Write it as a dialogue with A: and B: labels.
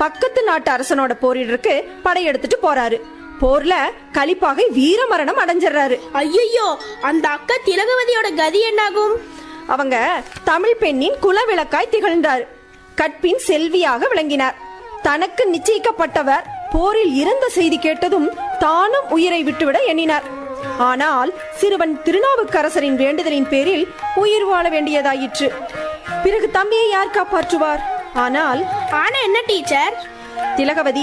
A: பக்கத்து நாட்டு அரசனோட போரிடருக்கு படையெடுத்துட்டு போறாரு போர்ல கலிப்பாகை வீரமரணம் அடைஞ்சிடுறாரு
B: ஐயோ அந்த அக்கா திலகவதியோட கதி என்னாகும்
A: அவங்க தமிழ் பெண்ணின் குலவிளக்காய் திகழ்ந்தார் கற்பின் செல்வியாக விளங்கினார் தனக்கு நிச்சயிக்கப்பட்டவர் போரில் இறந்த செய்தி கேட்டதும் தானும் உயிரை விட்டுவிட எண்ணினார் ஆனால் சிறுவன் திருநாவுக்கரசரின் வேண்டுதலின் பேரில் உயிர் வாழ வேண்டியதாயிற்று பிறகு தம்பியை யார் காப்பாற்றுவார் ஆனால்
B: ஆனா என்ன டீச்சர்
A: திலகவதி